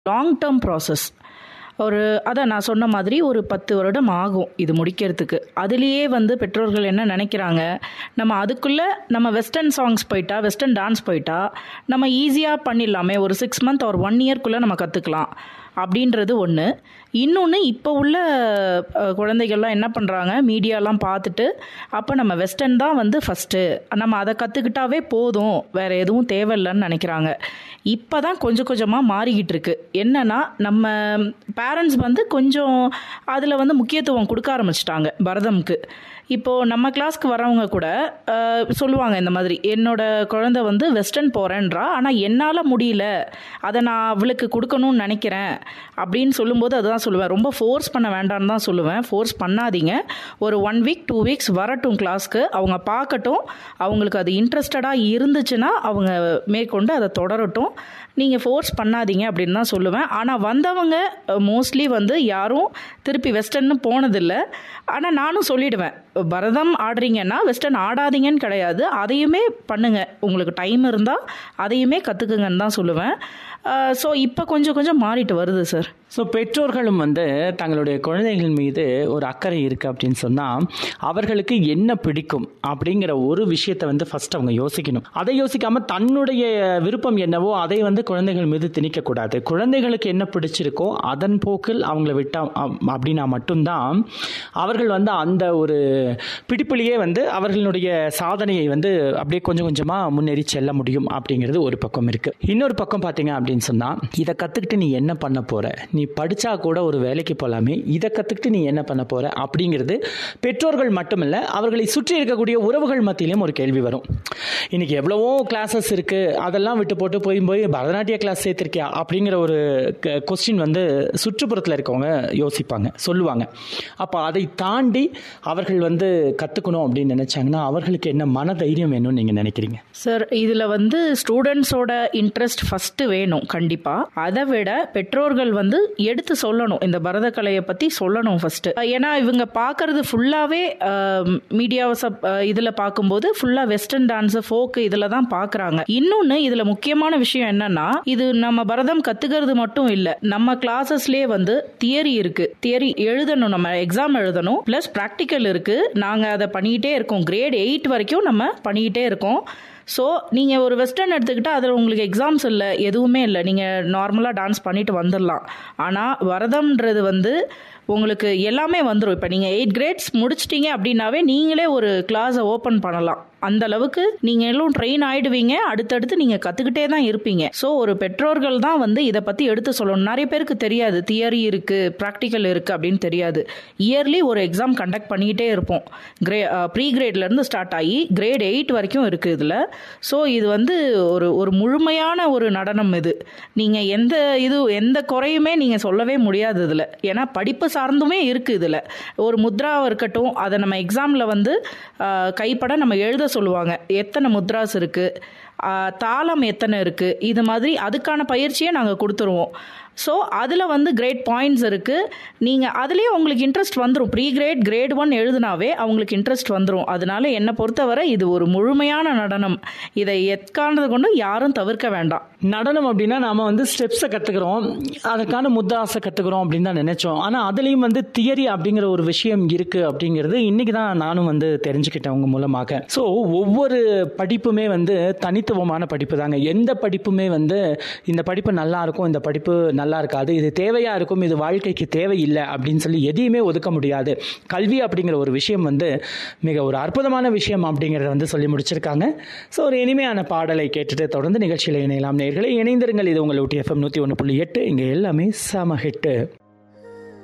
long term process ஒரு அதான் நான் சொன்ன மாதிரி ஒரு பத்து வருடம் ஆகும் இது முடிக்கிறதுக்கு அதுலேயே வந்து பெற்றோர்கள் என்ன நினைக்கிறாங்க நம்ம அதுக்குள்ளே நம்ம வெஸ்டர்ன் சாங்ஸ் போயிட்டா வெஸ்டர்ன் டான்ஸ் போயிட்டா நம்ம ஈஸியாக பண்ணிடலாமே ஒரு சிக்ஸ் மந்த் ஒரு ஒன் இயர்க்குள்ளே நம்ம கற்றுக்கலாம் அப்படின்றது ஒன்று இன்னொன்று இப்போ உள்ள அஹ், குழந்தைகள்லாம் என்ன பண்ணுறாங்க மீடியாலாம் பார்த்துட்டு அப்போ நம்ம வெஸ்டர்ன் தான் வந்து ஃபஸ்ட்டு நம்ம அதை கற்றுக்கிட்டாவே போதும் வேறு எதுவும் தேவையில்லைன்னு நினைக்கிறாங்க இப்போ தான் கொஞ்சம் கொஞ்சமாக மாறிக்கிட்டு இருக்கு என்னன்னா நம்ம பேரண்ட்ஸ் வந்து கொஞ்சம் அதில் வந்து முக்கியத்துவம் கொடுக்க ஆரம்பிச்சிட்டாங்க பரதம்க்கு இப்போது நம்ம கிளாஸ்க்கு வரவங்க கூட அஹ், சொல்லுவாங்க இந்த மாதிரி என்னோட குழந்தை வந்து வெஸ்டர்ன் போகிறேன்றா ஆனால் என்னால் முடியல அதை நான் அவளுக்கு கொடுக்கணும்னு நினைக்கிறேன் அப்படின்னு சொல்லும்போது அதுதான் சொல்லுவேன் ரொம்ப ஃபோர்ஸ் பண்ண வேண்டாம்னு தான் சொல்லுவேன் ஃபோர்ஸ் பண்ணாதீங்க ஒரு ஒன் வீக் டூ வீக்ஸ் வரட்டும் கிளாஸ்க்கு அவங்க பார்க்கட்டும் அவங்களுக்கு அது இன்ட்ரெஸ்டடாக இருந்துச்சுன்னா அவங்க மேற்கொண்டு அதை தொடரட்டும் நீங்கள் ஃபோர்ஸ் பண்ணாதீங்க அப்படின்னு தான் சொல்லுவேன் ஆனால் வந்தவங்க மோஸ்ட்லி வந்து யாரும் திருப்பி வெஸ்டர்ன்னு போனதில்லை ஆனால் நானும் சொல்லிடுவேன் பரதம் ஆடுறீங்கன்னா வெஸ்டர்ன் ஆடாதீங்கன்னு கிடையாது அதையுமே பண்ணுங்க உங்களுக்கு டைம் இருந்தால் அதையுமே கற்றுக்குங்கன்னு தான் சொல்லுவேன் ஸோ இப்போ கொஞ்சம் கொஞ்சம் மாறிட்டு வருது சார் ஸோ பெற்றோர்களும் வந்து தங்களுடைய குழந்தைகள் மீது ஒரு அக்கறை இருக்குது அப்படின்னு சொன்னால் அவர்களுக்கு என்ன பிடிக்கும் அப்படிங்கிற ஒரு விஷயத்தை வந்து ஃபர்ஸ்ட் அவங்க யோசிக்கணும் அதை யோசிக்காமல் தன்னுடைய விருப்பம் என்னவோ அதை வந்து குழந்தைகள் மீது திணிக்கக்கூடாது குழந்தைகளுக்கு என்ன பிடிச்சிருக்கோ அதன் போக்கில் அவங்கள விட்டா அப்- அப்படின்னா மட்டும்தான் அவர்கள் வந்து அந்த ஒரு பிடிப்பிலேயே வந்து அவர்களுடைய சாதனையை வந்து அப்படியே கொஞ்சம் கொஞ்சமாக முன்னேறி செல்ல முடியும் அப்படிங்கிறது ஒரு பக்கம் இருக்குது இன்னொரு பக்கம் பார்த்தீங்க அப்படின்னு சொன்னால் இதை கற்றுக்கிட்டு நீ என்ன பண்ண போகிற நீ படித்தா கூட ஒரு வேலைக்கு போகலாமே இதை கற்றுக்கிட்டு நீ என்ன பண்ண போகிற அப்படிங்கிறது பெற்றோர்கள் மட்டுமல்ல அவர்களை சுற்றி இருக்கக்கூடிய உறவுகள் மத்தியிலும் ஒரு கேள்வி வரும் இன்னைக்கு எவ்வளவோ கிளாஸஸ் இருக்குது அதெல்லாம் விட்டு போட்டு போய் போய் பரதநாட்டிய கிளாஸ் சேர்த்திருக்கியா அப்படிங்கிற ஒரு கொஸ்டின் வந்து சுற்றுப்புறத்தில் இருக்கவங்க யோசிப்பாங்க சொல்லுவாங்க அப்போ அதை தாண்டி அவர்கள் வந்து கற்றுக்கணும் அப்படின்னு நினச்சாங்கன்னா அவர்களுக்கு என்ன மன தைரியம் வேணும்னு நீங்கள் நினைக்கிறீங்க சார் இதில் வந்து ஸ்டூடெண்ட்ஸோட இன்ட்ரெஸ்ட் ஃபஸ்ட்டு வேணும் கண்டிப்பாக அதை விட பெற்றோர்கள் வந்து எடுத்து சொல்லணும் இந்த பரதக்கலையை பற்றி சொல்லணும் ஃபஸ்ட்டு ஏன்னா இவங்க பார்க்கறது ஃபுல்லாகவே மீடியாவை சப் இதில் பார்க்கும்போது ஃபுல்லாக வெஸ்டர்ன் டான்ஸு ஃபோக்கு இதில் தான் பார்க்குறாங்க இன்னொன்று இதில் முக்கியமான விஷயம் என்னன்னா இது நம்ம பரதம் கற்றுக்கிறது மட்டும் இல்லை நம்ம கிளாஸஸ்லேயே வந்து தியரி இருக்கு தியரி எழுதணும் நம்ம எக்ஸாம் எழுதணும் ப்ளஸ் ப்ராக்டிக்கல் இருக்கு நாங்கள் அதை பண்ணிக்கிட்டே இருக்கோம் கிரேட் எயிட் வரைக்கும் நம்ம பண்ணிக்கிட்டே இருக்கோம் ஸோ நீங்கள் ஒரு வெஸ்டர்ன் எடுத்துக்கிட்டால் அதில் உங்களுக்கு எக்ஸாம்ஸ் இல்லை எதுவுமே இல்லை நீங்கள் நார்மலாக டான்ஸ் பண்ணிட்டு வந்துடலாம் ஆனால் வரதம்ன்றது வந்து உங்களுக்கு எல்லாமே வந்துடும் இப்போ நீங்கள் எயிட் கிரேட்ஸ் முடிச்சிட்டீங்க அப்படின்னாவே நீங்களே ஒரு கிளாஸை ஓப்பன் பண்ணலாம் அந்த அளவுக்கு நீங்கள் எல்லாம் ட்ரெயின் ஆயிடுவீங்க அடுத்தடுத்து நீங்கள் கற்றுக்கிட்டே தான் இருப்பீங்க ஸோ ஒரு பெற்றோர்கள் தான் வந்து இதை பற்றி எடுத்து சொல்லணும் நிறைய பேருக்கு தெரியாது தியரி இருக்குது ப்ராக்டிக்கல் இருக்குது அப்படின்னு தெரியாது இயர்லி ஒரு எக்ஸாம் கண்டக்ட் பண்ணிக்கிட்டே இருப்போம் கிரே ப்ரீ கிரேட்லேருந்து ஸ்டார்ட் ஆகி கிரேட் எயிட் வரைக்கும் இருக்குது இதில் ஸோ இது வந்து ஒரு ஒரு முழுமையான ஒரு நடனம் இது நீங்கள் எந்த இது எந்த குறையுமே நீங்கள் சொல்லவே முடியாது இதில் ஏன்னா படிப்பு சார்ந்துமே இருக்குது இதில் ஒரு முத்ராவாக இருக்கட்டும் அதை நம்ம எக்ஸாமில் வந்து ஆஹ், கைப்பட நம்ம எழுத சொல்லுவாங்க எத்தனை முத்ராஸ் இருக்குது தாளம் எத்தனை இருக்குது இது மாதிரி அதுக்கான பயிற்சியை நாங்கள் கொடுத்துருவோம் ஸோ அதில் வந்து கிரேட் பாயிண்ட்ஸ் இருக்குது நீங்கள் அதுலேயே உங்களுக்கு இன்ட்ரெஸ்ட் வந்துடும் ப்ரீ கிரேட் கிரேட் ஒன் எழுதுனாவே அவங்களுக்கு இன்ட்ரெஸ்ட் வந்துடும் அதனால என்னை பொறுத்தவரை இது ஒரு முழுமையான நடனம் இதை எக்கானது கொண்டும் யாரும் தவிர்க்க வேண்டாம் நடனம் அப்படின்னா நாம வந்து ஸ்டெப்ஸை கற்றுக்குறோம் அதுக்கான முத்தாசை கற்றுக்குறோம் அப்படின்னு தான் நினைச்சோம் ஆனால் அதுலேயும் வந்து தியரி அப்படிங்கிற ஒரு விஷயம் இருக்குது அப்படிங்கிறது இன்னைக்கு தான் நானும் வந்து தெரிஞ்சுக்கிட்டேன் உங்க மூலமாக ஸோ ஒவ்வொரு படிப்புமே வந்து தனித்துவமான படிப்பு தாங்க எந்த படிப்புமே வந்து இந்த படிப்பு நல்லா இருக்கும் இந்த படிப்பு நல்லா இருக்காது இது தேவையா இருக்கும் இது வாழ்க்கைக்கு தேவையில்லை அப்படின்னு சொல்லி எதையுமே ஒதுக்க முடியாது கல்வி அப்படிங்கிற ஒரு விஷயம் வந்து மிக ஒரு அற்புதமான விஷயம் அப்படிங்கிறத வந்து சொல்லி முடிச்சிருக்காங்க ஸோ ஒரு இனிமையான பாடலை கேட்டுட்டு தொடர்ந்து நிகழ்ச்சியில் இணையலாம் நேர்களை இணைந்திருங்கள் இது உங்கள் ஊட்டி எஃப்எம் நூற்றி ஒன்று புள்ளி எட்டு இங்கே எல்லாமே சம ஹிட்டு